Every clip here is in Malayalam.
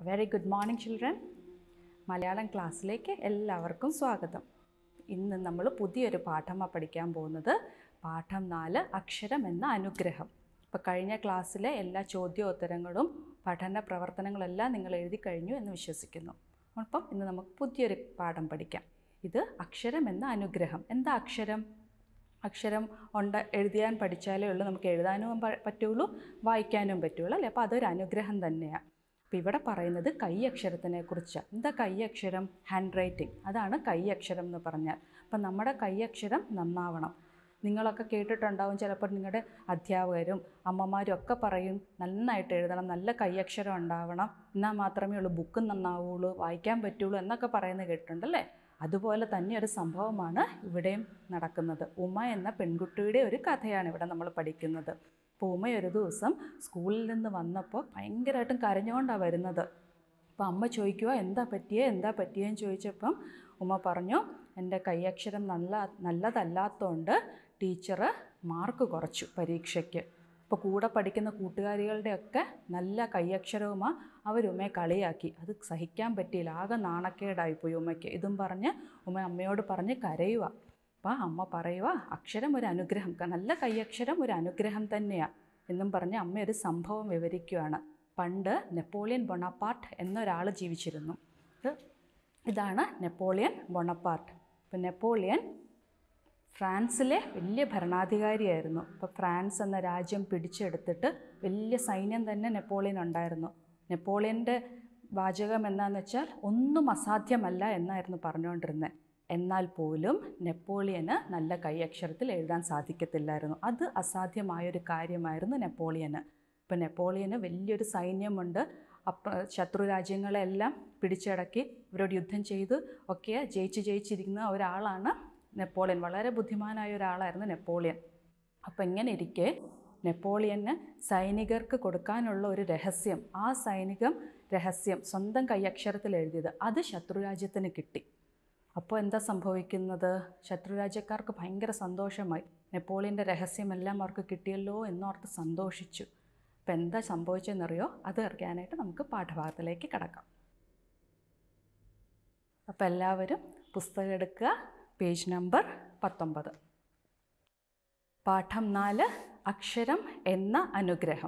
very good morning children Malayalam ക്ലാസ്സിലേക്ക് എല്ലാവർക്കും സ്വാഗതം ഇന്ന് നമ്മൾ പുതിയൊരു പാഠമാണ് പഠിക്കാൻ പോകുന്നത് പാഠം നാല് അക്ഷരം എന്ന അനുഗ്രഹം ഇപ്പോൾ കഴിഞ്ഞ ക്ലാസ്സിലെ എല്ലാ ചോദ്യോത്തരങ്ങളും പഠന പ്രവർത്തനങ്ങളെല്ലാം നിങ്ങൾ എഴുതി കഴിഞ്ഞു എന്ന് വിശ്വസിക്കുന്നു അപ്പം ഇന്ന് നമുക്ക് പുതിയൊരു പാഠം പഠിക്കാം ഇത് അക്ഷരം എന്ന അനുഗ്രഹം എന്താ അക്ഷരം അക്ഷരം ഉണ്ട് എഴുതിയാൻ പഠിച്ചാലേ ഉള്ളൂ നമുക്ക് എഴുതാനും പ- പറ്റുള്ളൂ വായിക്കാനും പറ്റുള്ളൂ അല്ലേ അപ്പോൾ അതൊരു അനുഗ്രഹം തന്നെയാണ് അപ്പോൾ ഇവിടെ പറയുന്നത് കൈയക്ഷരത്തിനെ കുറിച്ചാണ് എന്താ കൈയക്ഷരം ഹാൻഡ് റൈറ്റിംഗ് അതാണ് കൈയക്ഷരം എന്ന് പറഞ്ഞാൽ അപ്പം നമ്മുടെ കൈയക്ഷരം നന്നാവണം നിങ്ങളൊക്കെ കേട്ടിട്ടുണ്ടാവും ചിലപ്പോൾ നിങ്ങളുടെ അധ്യാപകരും അമ്മമാരും ഒക്കെ പറയും നന്നായിട്ട് എഴുതണം നല്ല കൈയക്ഷരം ഉണ്ടാവണം എന്നാൽ മാത്രമേ ഉള്ളൂ ബുക്ക് നന്നാവുള്ളൂ വായിക്കാൻ പറ്റുള്ളൂ എന്നൊക്കെ പറയുന്നത് കേട്ടിട്ടുണ്ടല്ലേ അതുപോലെ തന്നെ ഒരു സംഭവമാണ് ഇവിടെയും നടക്കുന്നത് ഉമ എന്ന പെൺകുട്ടിയുടെ ഒരു കഥയാണ് ഇവിടെ നമ്മൾ പഠിക്കുന്നത് അപ്പോൾ ഉമ ഒരു ദിവസം സ്കൂളിൽ നിന്ന് വന്നപ്പോൾ ഭയങ്കരമായിട്ടും കരഞ്ഞുകൊണ്ടാണ് വരുന്നത് അപ്പോൾ അമ്മ ചോദിക്കുക എന്താ പറ്റിയേ എന്താ പറ്റിയെന്ന് ചോദിച്ചപ്പം ഉമ്മ പറഞ്ഞു എൻ്റെ കൈയക്ഷരം നല്ല നല്ലതല്ലാത്തതുകൊണ്ട് ടീച്ചറ് മാർക്ക് കുറച്ചു പരീക്ഷയ്ക്ക് ഇപ്പോൾ കൂടെ പഠിക്കുന്ന കൂട്ടുകാരികളുടെയൊക്കെ നല്ല കൈയക്ഷരവുമാണ് അവർ ഉമ്മയെ കളിയാക്കി അത് സഹിക്കാൻ പറ്റിയില്ല ആകെ നാണക്കേടായിപ്പോയി ഉമ്മയ്ക്ക് ഇതും പറഞ്ഞ് ഉമ്മ അമ്മയോട് പറഞ്ഞ് കരയുക അപ്പോൾ അമ്മ പറയുക അക്ഷരം ഒരു അനുഗ്രഹം ക- നല്ല കൈയക്ഷരം ഒരു അനുഗ്രഹം തന്നെയാണ് എന്നും പറഞ്ഞ് അമ്മ ഒരു സംഭവം വിവരിക്കുകയാണ് പണ്ട് നെപ്പോളിയൻ ബൊണപ്പാർട്ട് എന്നൊരാൾ ജീവിച്ചിരുന്നു ഇത് ഇതാണ് നെപ്പോളിയൻ ബൊണപ്പാർട്ട് ഇപ്പം നെപ്പോളിയൻ ഫ്രാൻസിലെ വലിയ ഭരണാധികാരിയായിരുന്നു അപ്പോൾ ഫ്രാൻസ് എന്ന രാജ്യം പിടിച്ചെടുത്തിട്ട് വലിയ സൈന്യം തന്നെ നെപ്പോളിയൻ ഉണ്ടായിരുന്നു നെപ്പോളിയൻ്റെ വാചകം എന്താണെന്ന് വെച്ചാൽ ഒന്നും അസാധ്യമല്ല എന്നായിരുന്നു പറഞ്ഞുകൊണ്ടിരുന്നത് എന്നാൽ പോലും നെപ്പോളിയന് നല്ല കൈയക്ഷരത്തിൽ എഴുതാൻ സാധിക്കത്തില്ലായിരുന്നു അത് അസാധ്യമായൊരു കാര്യമായിരുന്നു നെപ്പോളിയന് ഇപ്പം നെപ്പോളിയന് വലിയൊരു സൈന്യമുണ്ട് അപ്പ ശത്രു രാജ്യങ്ങളെല്ലാം പിടിച്ചടക്കി ഇവരോട് യുദ്ധം ചെയ്ത് ഒക്കെ ജയിച്ച് ജയിച്ചിരിക്കുന്ന ഒരാളാണ് നെപ്പോളിയൻ വളരെ ബുദ്ധിമാനായ ഒരാളായിരുന്നു നെപ്പോളിയൻ അപ്പം ഇങ്ങനെ ഇരിക്കെ നെപ്പോളിയന് സൈനികർക്ക് കൊടുക്കാനുള്ള ഒരു രഹസ്യം ആ സൈനികം രഹസ്യം സ്വന്തം കൈയക്ഷരത്തിൽ എഴുതിയത് അത് ശത്രുരാജ്യത്തിന് കിട്ടി അപ്പോൾ എന്താ സംഭവിക്കുന്നത് ശത്രുരാജ്യക്കാർക്ക് ഭയങ്കര സന്തോഷമായി നെപ്പോളിയൻ്റെ രഹസ്യമെല്ലാം അവർക്ക് കിട്ടിയല്ലോ എന്നോർത്ത് സന്തോഷിച്ചു അപ്പം എന്താ സംഭവിച്ചതെന്നറിയോ അത് അറിയാനായിട്ട് നമുക്ക് പാഠഭാഗത്തിലേക്ക് കടക്കാം അപ്പോൾ എല്ലാവരും പുസ്തകം എടുക്കുക പേജ് നമ്പർ പത്തൊമ്പത് പാഠം നാല് അക്ഷരം എന്ന അനുഗ്രഹം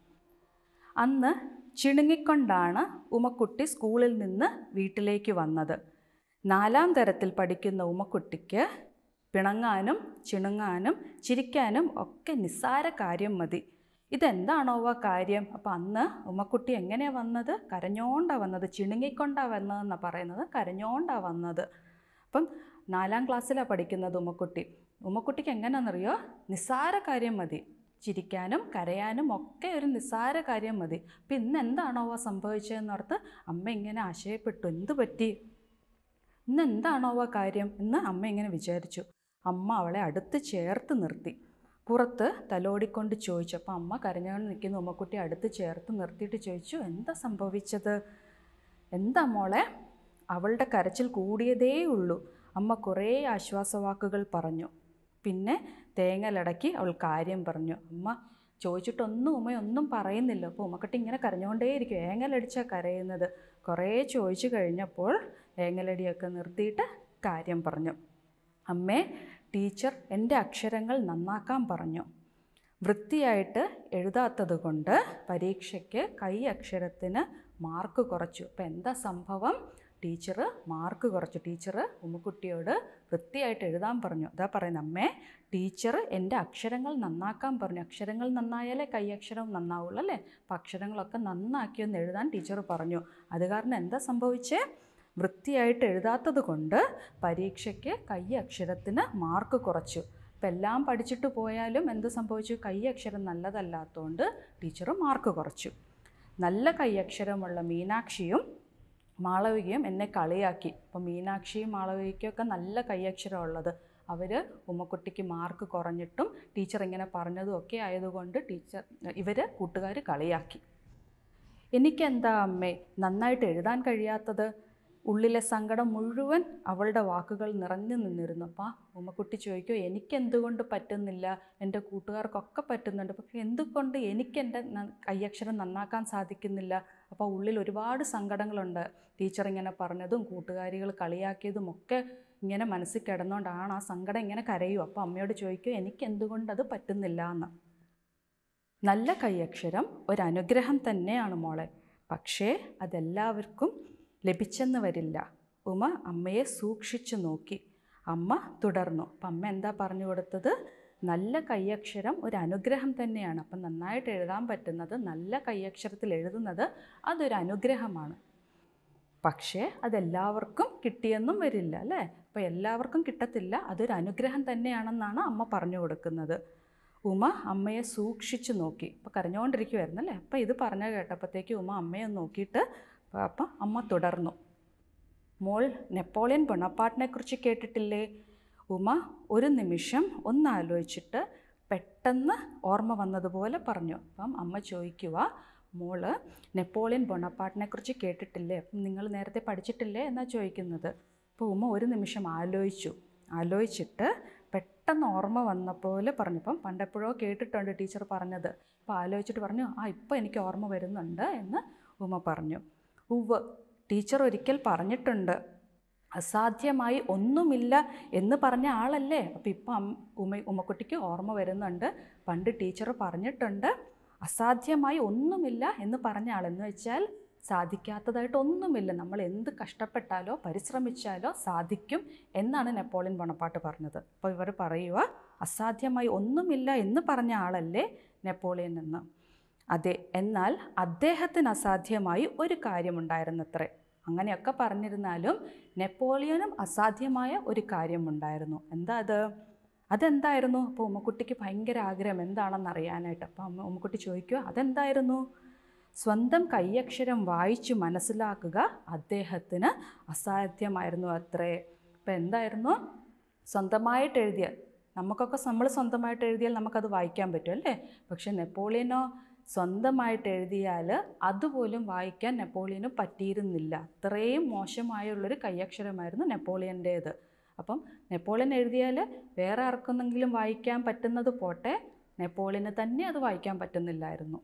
അന്ന് ചിണുങ്ങിക്കൊണ്ടാണ് ഉമക്കുട്ടി സ്കൂളിൽ നിന്ന് വീട്ടിലേക്ക് വന്നത് നാലാം തരത്തിൽ പഠിക്കുന്ന ഉമക്കുട്ടിക്ക് പിണങ്ങാനും ചിണുങ്ങാനും ചിരിക്കാനും ഒക്കെ നിസ്സാര കാര്യം മതി ഇതെന്താണോവ കാര്യം അപ്പം അന്ന് ഉമ്മക്കുട്ടി എങ്ങനെയാണ് വന്നത് കരഞ്ഞോണ്ടാണ് വന്നത് ചിണുങ്ങിക്കൊണ്ടാണ് വന്നതെന്നാണ് പറയുന്നത് കരഞ്ഞോണ്ടാണ് വന്നത് അപ്പം നാലാം ക്ലാസ്സിലാണ് പഠിക്കുന്നത് ഉമ്മക്കുട്ടി ഉമ്മക്കുട്ടിക്ക് എങ്ങനെയാണെന്നറിയോ നിസ്സാര കാര്യം മതി ചിരിക്കാനും കരയാനും ഒക്കെ ഒരു നിസ്സാര കാര്യം മതി അപ്പം ഇന്ന് എന്താണോവ സംഭവിച്ചതെന്നോർത്ത് അമ്മ ഇങ്ങനെ ആശയപ്പെട്ടു എന്ത് പറ്റി ഇന്ന് എന്താണോവ കാര്യം എന്ന് അമ്മ ഇങ്ങനെ വിചാരിച്ചു അമ്മ അവളെ അടുത്ത് ചേർത്ത് നിർത്തി പുറത്ത് തലോടിക്കൊണ്ട് ചോദിച്ചു അപ്പോൾ അമ്മ കരഞ്ഞുകൊണ്ട് നിൽക്കുന്ന ഉമ്മക്കുട്ടി അടുത്ത് ചേർത്ത് നിർത്തിയിട്ട് ചോദിച്ചു എന്താ സംഭവിച്ചത് എന്താ മോളെ അവളുടെ കരച്ചിൽ കൂടിയതേ ഉള്ളൂ അമ്മ കുറേ ആശ്വാസവാക്കുകൾ പറഞ്ഞു പിന്നെ തേങ്ങലടക്കി അവൾ കാര്യം പറഞ്ഞു അമ്മ ചോദിച്ചിട്ടൊന്നും ഉമ്മ ഒന്നും പറയുന്നില്ല അപ്പോൾ ഉമ്മക്കുട്ടി ഇങ്ങനെ കരഞ്ഞുകൊണ്ടേയിരിക്കും ഏങ്ങലടിച്ചാണ് കരയുന്നത് കുറേ ചോദിച്ചു കഴിഞ്ഞപ്പോൾ ഏങ്ങലടിയൊക്കെ നിർത്തിയിട്ട് കാര്യം പറഞ്ഞു അമ്മേ ടീച്ചർ എൻ്റെ അക്ഷരങ്ങൾ നന്നാക്കാൻ പറഞ്ഞു വൃത്തിയായിട്ട് എഴുതാത്തത് കൊണ്ട് പരീക്ഷയ്ക്ക് കൈ അക്ഷരത്തിന് മാർക്ക് കുറച്ചു അപ്പം എന്താ സംഭവം ടീച്ചർ മാർക്ക് കുറച്ചു ടീച്ചർ ഉമ്മക്കുട്ടിയോട് വൃത്തിയായിട്ട് എഴുതാൻ പറഞ്ഞു അതാ പറയുന്നത് അമ്മേ ടീച്ചർ എൻ്റെ അക്ഷരങ്ങൾ നന്നാക്കാൻ പറഞ്ഞു അക്ഷരങ്ങൾ നന്നായാലേ കൈ അക്ഷരം നന്നാവുള്ളൂ അല്ലേ അപ്പം അക്ഷരങ്ങളൊക്കെ നന്നാക്കി ഒന്ന് എഴുതാൻ ടീച്ചർ പറഞ്ഞു അത് കാരണം എന്താ സംഭവിച്ചേ വൃത്തിയായിട്ട് എഴുതാത്തത് കൊണ്ട് പരീക്ഷയ്ക്ക് കൈ അക്ഷരത്തിന് മാർക്ക് കുറച്ചു അപ്പം എല്ലാം പഠിച്ചിട്ട് പോയാലും എന്ത് സംഭവിച്ചു കൈ അക്ഷരം നല്ലതല്ലാത്തതുകൊണ്ട് ടീച്ചർ മാർക്ക് കുറച്ചു നല്ല കൈയക്ഷരമുള്ള മീനാക്ഷിയും മാളവികയും എന്നെ കളിയാക്കി അപ്പം മീനാക്ഷിയും മാളവികയ്ക്കും ഒക്കെ നല്ല കൈയക്ഷരം ഉള്ളത് അവർ ഉമ്മക്കുട്ടിക്ക് മാർക്ക് കുറഞ്ഞിട്ടും ടീച്ചർ ഇങ്ങനെ പറഞ്ഞതും ഒക്കെ ആയതുകൊണ്ട് ടീച്ചർ ഇവർ കൂട്ടുകാർ കളിയാക്കി എനിക്കെന്താ അമ്മേ നന്നായിട്ട് എഴുതാൻ കഴിയാത്തത് ഉള്ളിലെ സങ്കടം മുഴുവൻ അവളുടെ വാക്കുകൾ നിറഞ്ഞു നിന്നിരുന്നു അപ്പോൾ ഉമ്മക്കുട്ടി ചോദിക്കും എനിക്കെന്തുകൊണ്ട് പറ്റുന്നില്ല എൻ്റെ കൂട്ടുകാർക്കൊക്കെ പറ്റുന്നുണ്ട് പക്ഷെ എന്തുകൊണ്ട് എനിക്ക് എൻ്റെ ന- കയ്യക്ഷരം നന്നാക്കാൻ സാധിക്കുന്നില്ല അപ്പോൾ ഉള്ളിൽ ഒരുപാട് സങ്കടങ്ങളുണ്ട് ടീച്ചർ ഇങ്ങനെ പറഞ്ഞതും കൂട്ടുകാരികൾ കളിയാക്കിയതും ഒക്കെ ഇങ്ങനെ മനസ്സിൽ കിടന്നുകൊണ്ടാണ് ആ സങ്കടം ഇങ്ങനെ കരയും അപ്പോൾ അമ്മയോട് ചോദിക്കും എനിക്ക് എന്തുകൊണ്ട് അത് പറ്റുന്നില്ല എന്ന് നല്ല കൈയക്ഷരം ഒരനുഗ്രഹം തന്നെയാണ് മോളെ പക്ഷേ അതെല്ലാവർക്കും ലഭിച്ചെന്ന് വരില്ല ഉമ അമ്മയെ സൂക്ഷിച്ചു നോക്കി അമ്മ തുടർന്നു അപ്പം അമ്മ എന്താ പറഞ്ഞു കൊടുത്തത് നല്ല കൈയക്ഷരം ഒരു അനുഗ്രഹം തന്നെയാണ് അപ്പം നന്നായിട്ട് എഴുതാൻ പറ്റുന്നത് നല്ല കൈയക്ഷരത്തിൽ എഴുതുന്നത് അതൊരു അനുഗ്രഹമാണ് പക്ഷേ അതെല്ലാവർക്കും കിട്ടിയെന്നും വരില്ല അല്ലേ അപ്പോൾ എല്ലാവർക്കും കിട്ടത്തില്ല അതൊരു അനുഗ്രഹം തന്നെയാണെന്നാണ് അമ്മ പറഞ്ഞു കൊടുക്കുന്നത് ഉമ അമ്മയെ സൂക്ഷിച്ചു നോക്കി അപ്പോൾ കരഞ്ഞുകൊണ്ടിരിക്കുമായിരുന്നു അല്ലേ അപ്പോൾ ഇത് പറഞ്ഞു കേട്ടപ്പോഴത്തേക്ക് ഉമ അമ്മയെ നോക്കിയിട്ട് അപ്പം അമ്മ തുടർന്നു മോൾ നെപ്പോളിയൻ ബൊണപ്പാട്ടിനെക്കുറിച്ച് കേട്ടിട്ടില്ലേ ഉമ ഒരു നിമിഷം ഒന്നാലോചിച്ചിട്ട് പെട്ടെന്ന് ഓർമ്മ വന്നതുപോലെ പറഞ്ഞു അപ്പം അമ്മ ചോദിക്കുക മോള് നെപ്പോളിയൻ ബൊണപ്പാട്ടിനെക്കുറിച്ച് കേട്ടിട്ടില്ലേ അപ്പം നിങ്ങൾ നേരത്തെ പഠിച്ചിട്ടില്ലേ എന്നാണ് ചോദിക്കുന്നത് അപ്പോൾ ഉമ്മ ഒരു നിമിഷം ആലോചിച്ചു ആലോചിച്ചിട്ട് പെട്ടെന്ന് ഓർമ്മ വന്ന പോലെ പറഞ്ഞു ഇപ്പം പണ്ടെപ്പോഴോ കേട്ടിട്ടുണ്ട് ടീച്ചർ പറഞ്ഞത് അപ്പോൾ ആലോചിച്ചിട്ട് പറഞ്ഞു ആ ഇപ്പം എനിക്ക് ഓർമ്മ വരുന്നുണ്ട് എന്ന് ഉമ്മ പറഞ്ഞു ഉവ്വ് ടീച്ചർ ഒരിക്കൽ പറഞ്ഞിട്ടുണ്ട് അസാധ്യമായി ഒന്നുമില്ല എന്ന് പറഞ്ഞ ആളല്ലേ അപ്പം ഇപ്പം അം- ഉമ്മ ഉമ്മക്കുട്ടിക്ക് ഓർമ്മ വരുന്നുണ്ട് പണ്ട് ടീച്ചർ പറഞ്ഞിട്ടുണ്ട് അസാധ്യമായി ഒന്നുമില്ല എന്ന് പറഞ്ഞ ആളെന്ന് വെച്ചാൽ സാധിക്കാത്തതായിട്ട് ഒന്നുമില്ല നമ്മൾ എന്ത് കഷ്ടപ്പെട്ടാലോ പരിശ്രമിച്ചാലോ സാധിക്കും എന്നാണ് നെപ്പോളിയൻ ബോണപ്പാട്ട് പറഞ്ഞത് അപ്പോൾ ഇവർ പറയുക അസാധ്യമായി ഒന്നുമില്ല എന്ന് പറഞ്ഞ ആളല്ലേ നെപ്പോളിയൻ എന്ന് അതെ എന്നാൽ അദ്ദേഹത്തിന് അസാധ്യമായി ഒരു കാര്യമുണ്ടായിരുന്നത്രേ അങ്ങനെയൊക്കെ പറഞ്ഞിരുന്നാലും നെപ്പോളിയനും അസാധ്യമായ ഒരു കാര്യമുണ്ടായിരുന്നു എന്താ അത് അതെന്തായിരുന്നു അപ്പോൾ ഉമ്മക്കുട്ടിക്ക് ഭയങ്കര ആഗ്രഹം എന്താണെന്ന് അറിയാനായിട്ട് അപ്പോൾ അമ്മ ഉമ്മക്കുട്ടി ചോദിക്കുക അതെന്തായിരുന്നു സ്വന്തം കൈയക്ഷരം വായിച്ചു മനസ്സിലാക്കുക അദ്ദേഹത്തിന് അസാധ്യമായിരുന്നു അത്രേ ഇപ്പം എന്തായിരുന്നു സ്വന്തമായിട്ട് എഴുതിയ നമുക്കൊക്കെ നമ്മൾ സ്വന്തമായിട്ട് എഴുതിയാൽ നമുക്കത് വായിക്കാൻ പറ്റും അല്ലേ പക്ഷെ നെപ്പോളിയനോ സ്വന്തമായിട്ട് എഴുതിയാൽ അതുപോലും വായിക്കാൻ നെപ്പോളിയന് പറ്റിയിരുന്നില്ല അത്രയും മോശമായുള്ളൊരു കൈയക്ഷരമായിരുന്നു നെപ്പോളിയൻ്റേത് അപ്പം നെപ്പോളിയൻ എഴുതിയാൽ വേറെ ആർക്കെന്നെങ്കിലും വായിക്കാൻ പറ്റുന്നത് പോട്ടെ നെപ്പോളിയന് തന്നെ അത് വായിക്കാൻ പറ്റുന്നില്ലായിരുന്നു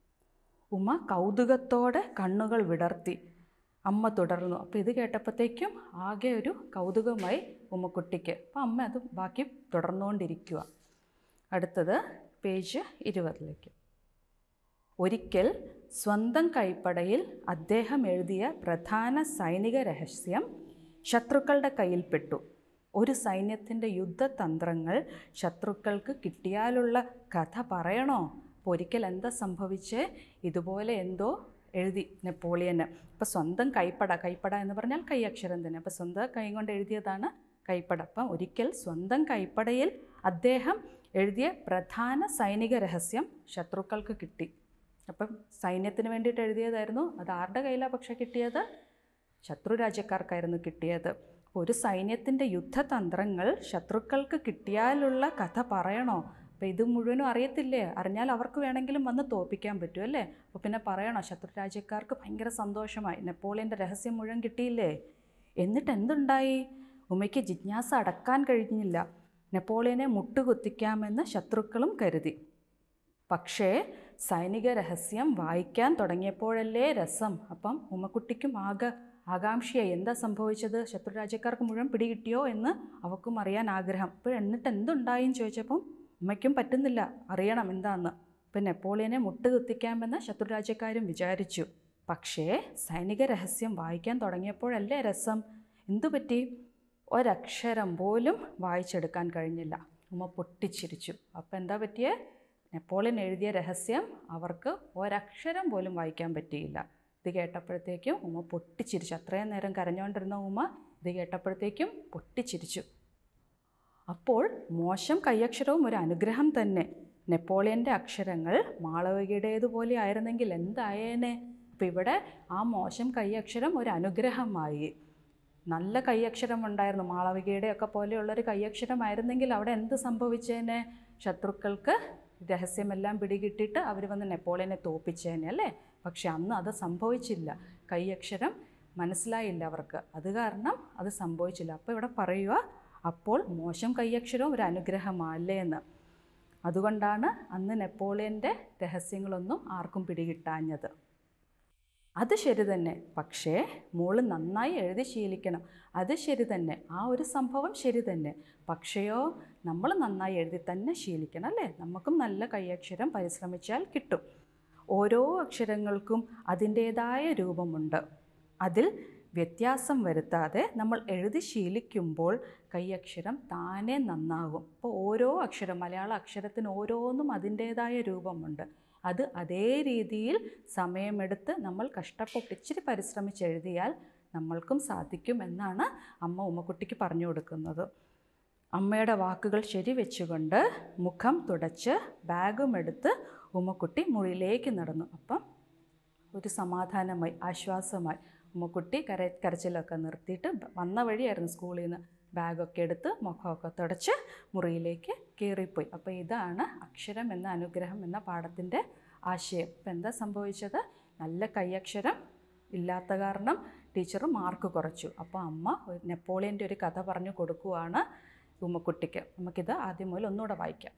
ഉമ്മ കൗതുകത്തോടെ കണ്ണുകൾ വിടർത്തി അമ്മ തുടർന്നു അപ്പോൾ ഇത് കേട്ടപ്പോഴത്തേക്കും ആകെ ഒരു കൗതുകമായി ഉമ്മക്കുട്ടിക്ക് അപ്പോൾ അമ്മ അത് ബാക്കി തുടർന്നുകൊണ്ടിരിക്കുക അടുത്തത് പേജ് ഇരുപതിലേക്ക് ഒരിക്കൽ സ്വന്തം കൈപ്പടയിൽ അദ്ദേഹം എഴുതിയ പ്രധാന സൈനിക രഹസ്യം ശത്രുക്കളുടെ കയ്യിൽപ്പെട്ടു ഒരു സൈന്യത്തിൻ്റെ യുദ്ധതന്ത്രങ്ങൾ ശത്രുക്കൾക്ക് കിട്ടിയാലുള്ള കഥ പറയണോ അപ്പോൾ ഒരിക്കൽ എന്താ സംഭവിച്ചേ ഇതുപോലെ എന്തോ എഴുതി നെപ്പോളിയന് അപ്പോൾ സ്വന്തം കൈപ്പട കൈപ്പട എന്ന് പറഞ്ഞാൽ കൈയക്ഷരം തന്നെ അപ്പോൾ സ്വന്തം കൈ കൊണ്ട് എഴുതിയതാണ് കൈപ്പട അപ്പം ഒരിക്കൽ സ്വന്തം കൈപ്പടയിൽ അദ്ദേഹം എഴുതിയ പ്രധാന സൈനിക രഹസ്യം ശത്രുക്കൾക്ക് കിട്ടി അപ്പം സൈന്യത്തിന് വേണ്ടിയിട്ട് എഴുതിയതായിരുന്നു അത് ആരുടെ കയ്യിലാണ് പക്ഷേ കിട്ടിയത് ശത്രു രാജ്യക്കാർക്കായിരുന്നു കിട്ടിയത് അപ്പോൾ ഒരു സൈന്യത്തിൻ്റെ യുദ്ധതന്ത്രങ്ങൾ ശത്രുക്കൾക്ക് കിട്ടിയാലുള്ള കഥ പറയണോ അപ്പോൾ ഇത് മുഴുവനും അറിയത്തില്ലേ അറിഞ്ഞാൽ അവർക്ക് വേണമെങ്കിലും വന്ന് തോൽപ്പിക്കാൻ പറ്റും അല്ലേ അപ്പോൾ പിന്നെ പറയണോ ശത്രു രാജ്യക്കാർക്ക് ഭയങ്കര സന്തോഷമായി നെപ്പോളിയൻ്റെ രഹസ്യം മുഴുവൻ കിട്ടിയില്ലേ എന്നിട്ട് എന്തുണ്ടായി ഉമ്മയ്ക്ക് ജിജ്ഞാസ അടക്കാൻ കഴിഞ്ഞില്ല നെപ്പോളിയനെ മുട്ടുകുത്തിക്കാമെന്ന് ശത്രുക്കളും കരുതി പക്ഷേ സൈനിക രഹസ്യം വായിക്കാൻ തുടങ്ങിയപ്പോഴല്ലേ രസം അപ്പം ഉമ്മക്കുട്ടിക്കും ആകെ ആകാംക്ഷയായി എന്താ സംഭവിച്ചത് ശത്രു രാജ്യക്കാർക്ക് മുഴുവൻ പിടികിട്ടിയോ എന്ന് അവക്കും അറിയാൻ ആഗ്രഹം അപ്പോൾ എന്നിട്ട് എന്തുണ്ടായെന്ന് ചോദിച്ചപ്പം ഉമ്മയ്ക്കും പറ്റുന്നില്ല അറിയണം എന്താന്ന് ഇപ്പം നെപ്പോളിയനെ മുട്ടുകുത്തിക്കാമെന്ന് ശത്രു രാജ്യക്കാരും വിചാരിച്ചു പക്ഷേ സൈനിക രഹസ്യം വായിക്കാൻ തുടങ്ങിയപ്പോഴല്ലേ രസം എന്തു പറ്റി ഒരക്ഷരം പോലും വായിച്ചെടുക്കാൻ കഴിഞ്ഞില്ല ഉമ്മ പൊട്ടിച്ചിരിച്ചു അപ്പം എന്താ പറ്റിയേ നെപ്പോളിയൻ എഴുതിയ രഹസ്യം അവർക്ക് ഒരക്ഷരം പോലും വായിക്കാൻ പറ്റിയില്ല ഇത് കേട്ടപ്പോഴത്തേക്കും ഉമ്മ പൊട്ടിച്ചിരിച്ചു അത്രയും നേരം കരഞ്ഞുകൊണ്ടിരുന്ന ഉമ്മ ഇത് കേട്ടപ്പോഴത്തേക്കും പൊട്ടിച്ചിരിച്ചു അപ്പോൾ മോശം കൈയക്ഷരവും ഒരു അനുഗ്രഹം തന്നെ നെപ്പോളിയൻ്റെ അക്ഷരങ്ങൾ മാളവികയുടേതുപോലെ ആയിരുന്നെങ്കിൽ എന്തായേനെ അപ്പം ഇവിടെ ആ മോശം കൈയക്ഷരം ഒരു അനുഗ്രഹമായി നല്ല കൈയക്ഷരം ഉണ്ടായിരുന്നു മാളവികയുടെ ഒക്കെ പോലെയുള്ളൊരു കൈയക്ഷരമായിരുന്നെങ്കിൽ അവിടെ എന്ത് സംഭവിച്ചേനെ ശത്രുക്കൾക്ക് രഹസ്യമെല്ലാം പിടികിട്ടിയിട്ട് അവർ വന്ന് നെപ്പോളിയനെ തോപ്പിച്ചേനെ അല്ലേ പക്ഷെ അന്ന് അത് സംഭവിച്ചില്ല കൈയക്ഷരം മനസ്സിലായില്ല അവർക്ക് അത് കാരണം അത് സംഭവിച്ചില്ല അപ്പോൾ ഇവിടെ പറയുക അപ്പോൾ മോശം കൈയക്ഷരവും ഒരു അനുഗ്രഹമല്ലേ എന്ന് അതുകൊണ്ടാണ് അന്ന് നെപ്പോളിയൻ്റെ രഹസ്യങ്ങളൊന്നും ആർക്കും പിടികിട്ടാഞ്ഞത് അത് ശരി തന്നെ പക്ഷേ മോള് നന്നായി എഴുതി ശീലിക്കണം അത് ശരി തന്നെ ആ ഒരു സംഭവം ശരി തന്നെ പക്ഷെയോ നമ്മൾ നന്നായി എഴുതി തന്നെ ശീലിക്കണം അല്ലേ നമുക്കും നല്ല കൈയക്ഷരം പരിശ്രമിച്ചാൽ കിട്ടും ഓരോ അക്ഷരങ്ങൾക്കും അതിൻ്റേതായ രൂപമുണ്ട് അതിൽ വ്യത്യാസം വരുത്താതെ നമ്മൾ എഴുതി ശീലിക്കുമ്പോൾ കൈയക്ഷരം താനേ നന്നാകും അപ്പോൾ ഓരോ അക്ഷരം മലയാള അക്ഷരത്തിന് ഓരോന്നും അതിൻ്റേതായ രൂപമുണ്ട് അത് അതേ രീതിയിൽ സമയമെടുത്ത് നമ്മൾ കഷ്ടപ്പെട്ട് ഇച്ചിരി പരിശ്രമിച്ച് എഴുതിയാൽ നമ്മൾക്കും സാധിക്കും എന്നാണ് അമ്മ ഉമ്മക്കുട്ടിക്ക് പറഞ്ഞു കൊടുക്കുന്നത് അമ്മയുടെ വാക്കുകൾ ശരിവെച്ചുകൊണ്ട് മുഖം തുടച്ച് ബാഗും എടുത്ത് ഉമ്മക്കുട്ടി മുറിയിലേക്ക് നടന്നു അപ്പം ഒരു സമാധാനമായി ആശ്വാസമായി ഉമ്മക്കുട്ടി കര കരച്ചിലൊക്കെ നിർത്തിയിട്ട് വന്ന വഴിയായിരുന്നു സ്കൂളിൽ നിന്ന് ബാഗൊക്കെ എടുത്ത് മുഖമൊക്കെ തുടച്ച് മുറിയിലേക്ക് കയറിപ്പോയി അപ്പോൾ ഇതാണ് അക്ഷരം എന്ന അനുഗ്രഹം എന്ന പാഠത്തിൻ്റെ ആശയം ഇപ്പം എന്താ സംഭവിച്ചത് നല്ല കൈയക്ഷരം ഇല്ലാത്ത കാരണം ടീച്ചർ മാർക്ക് കുറച്ചു അപ്പോൾ അമ്മ ഒരു നെപ്പോളിയൻ്റെ ഒരു കഥ പറഞ്ഞു കൊടുക്കുവാണ് ഉമ്മക്കുട്ടിക്ക് നമുക്കിത് ആദ്യം മുതൽ ഒന്നുകൂടെ വായിക്കാം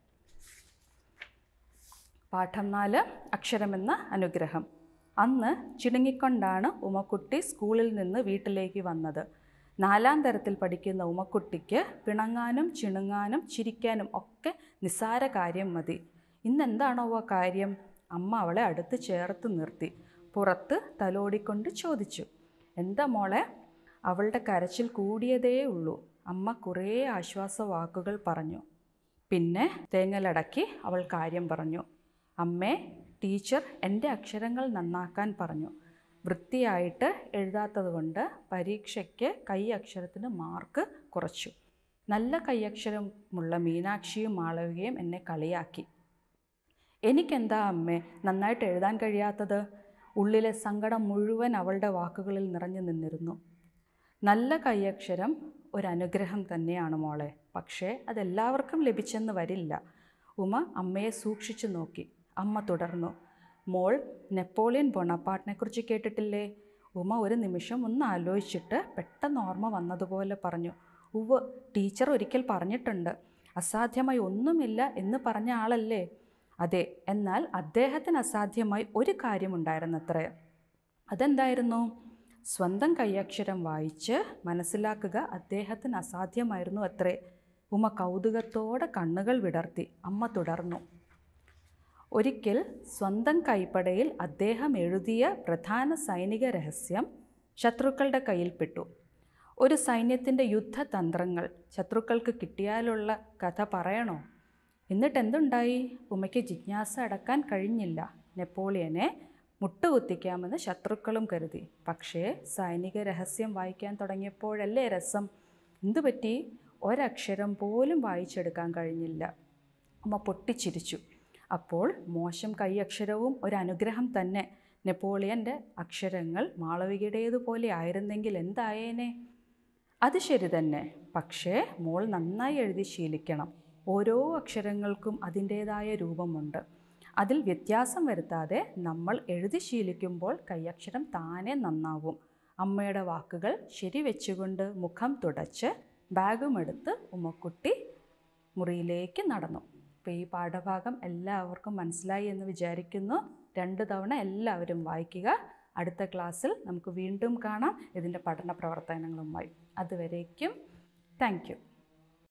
പാഠം നാല് അക്ഷരമെന്ന അനുഗ്രഹം അന്ന് ചിണുങ്ങിക്കൊണ്ടാണ് ഉമക്കുട്ടി സ്കൂളിൽ നിന്ന് വീട്ടിലേക്ക് വന്നത് നാലാം തരത്തിൽ പഠിക്കുന്ന ഉമക്കുട്ടിക്ക് പിണങ്ങാനും ചിണുങ്ങാനും ചിരിക്കാനും ഒക്കെ നിസ്സാര കാര്യം മതി ഇന്നെന്താണോ ആ കാര്യം അമ്മ അവളെ അടുത്ത് ചേർത്ത് നിർത്തി പുറത്ത് തലോടിക്കൊണ്ട് ചോദിച്ചു എന്താ മോളെ അവളുടെ കരച്ചിൽ കൂടിയതേ ഉള്ളൂ അമ്മ കുറേ ആശ്വാസ വാക്കുകൾ പറഞ്ഞു പിന്നെ തേങ്ങലടക്കി അവൾ കാര്യം പറഞ്ഞു അമ്മേ ടീച്ചർ എൻ്റെ അക്ഷരങ്ങൾ നന്നാക്കാൻ പറഞ്ഞു വൃത്തിയായിട്ട് എഴുതാത്തതുകൊണ്ട് പരീക്ഷയ്ക്ക് കൈ അക്ഷരത്തിന് മാർക്ക് കുറച്ചു നല്ല കൈയക്ഷരമുള്ള മീനാക്ഷിയും മാളവികയും എന്നെ കളിയാക്കി എനിക്കെന്താ അമ്മേ നന്നായിട്ട് എഴുതാൻ കഴിയാത്തത് ഉള്ളിലെ സങ്കടം മുഴുവൻ അവളുടെ വാക്കുകളിൽ നിറഞ്ഞു നിന്നിരുന്നു നല്ല കൈയക്ഷരം ഒരു അനുഗ്രഹം തന്നെയാണ് മോളെ പക്ഷേ അതെല്ലാവർക്കും ലഭിച്ചെന്ന് വരില്ല ഉമ അമ്മയെ സൂക്ഷിച്ചു നോക്കി അമ്മ തുടർന്നു മോൾ നെപ്പോളിയൻ ബൊണപ്പാട്ടിനെക്കുറിച്ച് കേട്ടിട്ടില്ലേ ഉമ ഒരു നിമിഷം ഒന്ന് ആലോചിച്ചിട്ട് പെട്ടെന്ന് ഓർമ്മ വന്നതുപോലെ പറഞ്ഞു ഉവ് ടീച്ചർ ഒരിക്കൽ പറഞ്ഞിട്ടുണ്ട് അസാധ്യമായി ഒന്നുമില്ല എന്ന് പറഞ്ഞ ആളല്ലേ അതെ എന്നാൽ അദ്ദേഹത്തിന് അസാധ്യമായി ഒരു കാര്യമുണ്ടായിരുന്നത്രേ അതെന്തായിരുന്നു സ്വന്തം കൈയക്ഷരം വായിച്ച് മനസ്സിലാക്കുക അദ്ദേഹത്തിന് അസാധ്യമായിരുന്നു അത്രേ ഉമ കൗതുകത്തോടെ കണ്ണുകൾ വിടർത്തി അമ്മ തുടർന്നു ഒരിക്കൽ സ്വന്തം കൈപ്പടയിൽ അദ്ദേഹം എഴുതിയ പ്രധാന സൈനിക രഹസ്യം ശത്രുക്കളുടെ കയ്യിൽപ്പെട്ടു ഒരു സൈന്യത്തിൻ്റെ യുദ്ധതന്ത്രങ്ങൾ ശത്രുക്കൾക്ക് കിട്ടിയാലുള്ള കഥ പറയണോ എന്നിട്ട് എന്തുണ്ടായി ഉമയ്ക്ക് ജിജ്ഞാസ അടക്കാൻ കഴിഞ്ഞില്ല നെപ്പോളിയനെ മുട്ടുകുത്തിക്കാമെന്ന് ശത്രുക്കളും കരുതി പക്ഷേ സൈനിക രഹസ്യം വായിക്കാൻ തുടങ്ങിയപ്പോഴല്ലേ രസം എന്തുപറ്റി ഒരക്ഷരം പോലും വായിച്ചെടുക്കാൻ കഴിഞ്ഞില്ല അമ്മ പൊട്ടിച്ചിരിച്ചു അപ്പോൾ മോശം കൈയക്ഷരവും ഒരു അനുഗ്രഹം തന്നെ നെപ്പോളിയൻ്റെ അക്ഷരങ്ങൾ മാളവികയുടേതുപോലെ ആയിരുന്നെങ്കിൽ എന്തായേനെ അത് ശരി തന്നെ പക്ഷേ മോൾ നന്നായി എഴുതി ശീലിക്കണം ഓരോ അക്ഷരങ്ങൾക്കും അതിൻ്റേതായ രൂപമുണ്ട് അതിൽ വ്യത്യാസം വരുത്താതെ നമ്മൾ എഴുതി ശീലിക്കുമ്പോൾ കൈയക്ഷരം താനെ നന്നാവും അമ്മയുടെ വാക്കുകൾ ശരിവെച്ചുകൊണ്ട് മുഖം തുടച്ച് ബാഗും എടുത്ത് ഉമ്മക്കുട്ടി മുറിയിലേക്ക് നടന്നു അപ്പോൾ ഈ പാഠഭാഗം എല്ലാവർക്കും മനസ്സിലായി എന്ന് വിചാരിക്കുന്നു രണ്ട് തവണ എല്ലാവരും വായിക്കുക അടുത്ത ക്ലാസ്സിൽ നമുക്ക് വീണ്ടും കാണാം ഇതിൻ്റെ പഠന പ്രവർത്തനങ്ങളുമായി അതുവരേക്കും താങ്ക് യു